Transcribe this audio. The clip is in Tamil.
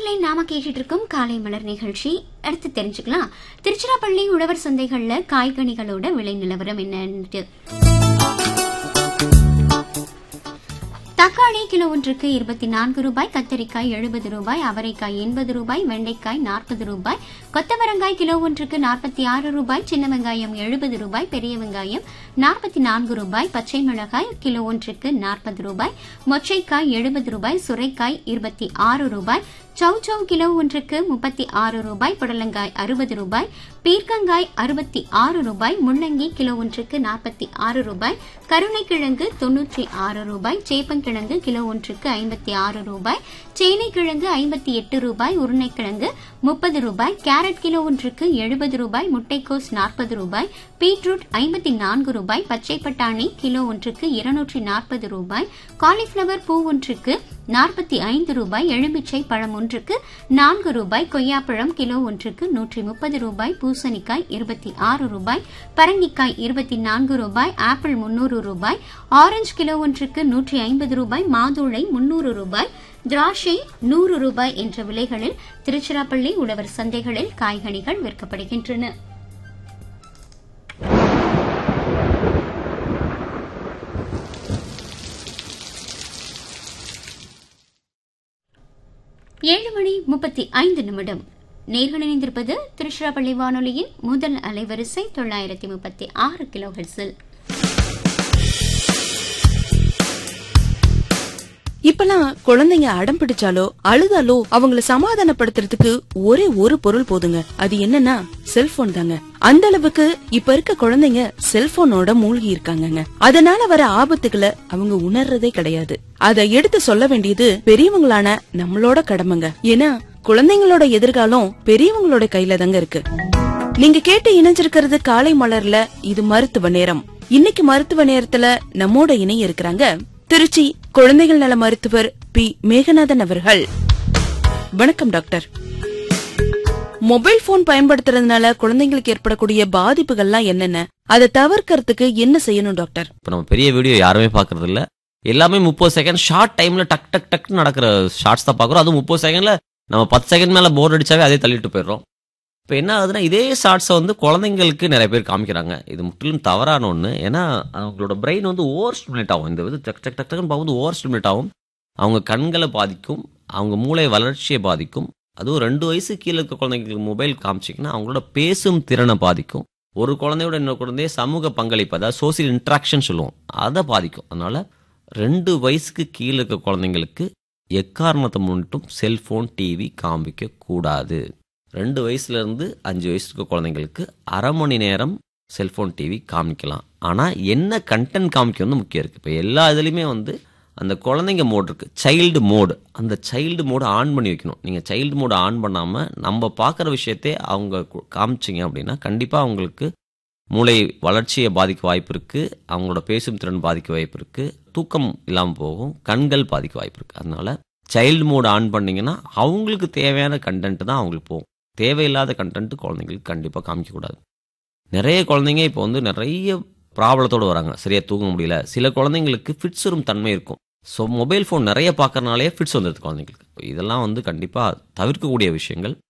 நேர்களை நாம கேட்டுட்டு இருக்கோம் காலை மலர் நிகழ்ச்சி அடுத்து தெரிஞ்சுக்கலாம் திருச்சிராப்பள்ளி உழவர் சந்தைகள்ல காய்கனிகளோட விலை நிலவரம் என்னன்னு தக்காளி கிலோ ஒன்றுக்கு இருபத்தி நான்கு ரூபாய் கத்தரிக்காய் எழுபது ரூபாய் அவரைக்காய் எண்பது ரூபாய் வெண்டைக்காய் நாற்பது ரூபாய் கொத்தவரங்காய் கிலோ ஒன்றுக்கு நாற்பத்தி ஆறு ரூபாய் சின்ன வெங்காயம் எழுபது ரூபாய் பெரிய வெங்காயம் நாற்பத்தி நான்கு ரூபாய் பச்சை மிளகாய் கிலோ ஒன்றுக்கு நாற்பது ரூபாய் மொச்சைக்காய் எழுபது ரூபாய் சுரைக்காய் இருபத்தி ஆறு ரூபாய் சௌ சௌ கிலோ ஒன்றுக்கு முப்பத்தி ஆறு ரூபாய் புடலங்காய் அறுபது ரூபாய் பீர்க்கங்காய் அறுபத்தி ஆறு ரூபாய் முள்ளங்கி கிலோ ஒன்றுக்கு நாற்பத்தி ஆறு ரூபாய் கருணைக்கிழங்கு தொன்னூற்றி ஆறு ரூபாய் சேப்பங்கிழங்கு கிலோ ஒன்றுக்கு ஐம்பத்தி ஆறு ரூபாய் சேனைக்கிழங்கு ஐம்பத்தி எட்டு ரூபாய் உருளைக்கிழங்கு முப்பது ரூபாய் கேரட் கிலோ ஒன்றுக்கு எழுபது ரூபாய் முட்டைக்கோஸ் நாற்பது ரூபாய் பீட்ரூட் ஐம்பத்தி நான்கு ரூபாய் பச்சை பட்டாணி கிலோ ஒன்றுக்கு இருநூற்றி நாற்பது ரூபாய் காலிஃபிளவர் பூ ஒன்றுக்கு நாற்பத்தி ஐந்து ரூபாய் எலுமிச்சை பழம் ஒன்றுக்கு நான்கு ரூபாய் கொய்யாப்பழம் கிலோ ஒன்றுக்கு நூற்றி முப்பது ரூபாய் பூசணிக்காய் இருபத்தி ஆறு ரூபாய் பரங்கிக்காய் இருபத்தி நான்கு ரூபாய் ஆப்பிள் முன்னூறு ரூபாய் ஆரஞ்சு கிலோ ஒன்றுக்கு நூற்றி ஐம்பது ரூபாய் மாதுளை முன்னூறு ரூபாய் திராட்சை நூறு ரூபாய் என்ற விலைகளில் திருச்சிராப்பள்ளி உழவர் சந்தைகளில் காய்கனிகள் விற்கப்படுகின்றன ஏழு மணி முப்பத்தி ஐந்து நிமிடம் நேர்கள் இணைந்திருப்பது திருச்சிராப்பள்ளி வானொலியின் முதல் அலைவரிசை தொள்ளாயிரத்தி முப்பத்தி ஆறு கிலோ ஹெர்ட்ஸில் இப்பெல்லாம் குழந்தைங்க அடம் பிடிச்சாலோ அழுதாலோ அவங்கள சமாதானப்படுத்துறதுக்கு ஒரே ஒரு பொருள் போதுங்க அது என்னன்னா செல்போன் தாங்க அந்த அளவுக்கு இப்ப இருக்க குழந்தைங்க செல்போனோட மூழ்கி இருக்காங்கங்க அதனால வர ஆபத்துக்களை அவங்க உணர்றதே கிடையாது அதை எடுத்து சொல்ல வேண்டியது பெரியவங்களான நம்மளோட கடமைங்க ஏன்னா குழந்தைங்களோட எதிர்காலம் பெரியவங்களோட கையில தாங்க இருக்கு நீங்க கேட்டு இணைஞ்சிருக்கிறது காலை மலர்ல இது மருத்துவ நேரம் இன்னைக்கு மருத்துவ நேரத்துல நம்மோட இணைய இருக்கிறாங்க திருச்சி குழந்தைகள் நல மருத்துவர் பி மேகநாதன் அவர்கள் வணக்கம் டாக்டர் மொபைல் போன் பயன்படுத்துறதுனால குழந்தைங்களுக்கு ஏற்படக்கூடிய பாதிப்புகள்லாம் என்னென்ன அதை தவிர்க்கறதுக்கு என்ன செய்யணும் டாக்டர் இப்போ நம்ம பெரிய வீடியோ யாருமே பார்க்கறது இல்ல எல்லாமே முப்பது செகண்ட் ஷார்ட் டைம்ல டக் டக் டக்னு நடக்கிற ஷார்ட்ஸ் தான் பார்க்குறோம் அதுவும் முப்பது செகண்ட்ல நம்ம பத்து செகண்ட் மேல போர் அடிச்சாவே அதே தள்ளிட்டு போயிடுறோம் இப்போ என்ன ஆகுதுன்னா இதே ஷார்ட்ஸை வந்து குழந்தைங்களுக்கு நிறைய பேர் காமிக்கிறாங்க இது முற்றிலும் தவறான ஒன்று ஏன்னா அவங்களோட பிரெயின் வந்து ஓவர் ஸ்டிமுலேட் ஆகும் இந்த இது டக் டக் டக் டக்னு பார்க்கும்போது ஓவர் ஸ்டிமுலேட் ஆகும் அவங்க கண்களை பாதிக்கும் அவங்க மூளை வளர்ச்சியை பாதிக்கும் அதுவும் ரெண்டு வயசு கீழே இருக்க குழந்தைங்களுக்கு மொபைல் காமிச்சிங்கன்னா அவங்களோட பேசும் திறனை பாதிக்கும் ஒரு குழந்தையோட இன்னொரு குழந்தைய சமூக பங்களிப்பு அதாவது சோசியல் இன்ட்ராக்ஷன் சொல்லுவோம் அதை பாதிக்கும் அதனால ரெண்டு வயசுக்கு கீழே இருக்க குழந்தைங்களுக்கு எக்காரணத்தை முன்னிட்டும் செல்போன் டிவி காமிக்க கூடாது ரெண்டு வயசுல இருந்து அஞ்சு வயசு இருக்க குழந்தைங்களுக்கு அரை மணி நேரம் செல்போன் டிவி காமிக்கலாம் ஆனால் என்ன கண்டென்ட் காமிக்க வந்து முக்கியம் இருக்குது இப்போ எல்லா இதுலேயுமே வந்து அந்த குழந்தைங்க மோட் இருக்குது சைல்டு மோடு அந்த சைல்டு மோடு ஆன் பண்ணி வைக்கணும் நீங்கள் சைல்டு மோடு ஆன் பண்ணாமல் நம்ம பார்க்குற விஷயத்தை அவங்க கு- காமிச்சிங்க அப்படின்னா கண்டிப்பாக அவங்களுக்கு மூளை வளர்ச்சியை பாதிக்க வாய்ப்பு இருக்குது அவங்களோட பேசும் திறன் பாதிக்க வாய்ப்பு இருக்குது தூக்கம் இல்லாமல் போகும் கண்கள் பாதிக்க வாய்ப்பு இருக்குது அதனால சைல்டு மோட் ஆன் பண்ணீங்கன்னா அவங்களுக்கு தேவையான கண்டென்ட் தான் அவங்களுக்கு போகும் தேவையில்லாத கண்டென்ட் குழந்தைங்களுக்கு கண்டிப்பாக காமிக்கக்கூடாது நிறைய குழந்தைங்க இப்போ வந்து நிறைய ப்ராப்ளத்தோடு வராங்க சரியா தூங்க முடியல சில குழந்தைங்களுக்கு ஃபிட்ஸ் வரும் தன்மை இருக்கும் ஸோ மொபைல் ஃபோன் நிறைய பார்க்கறனாலே ஃபிட்ஸ் வந்துடுது குழந்தைங்களுக்கு இதெல்லாம் வந்து கண்டிப்பாக தவிர்க்கக்கூடிய விஷயங்கள்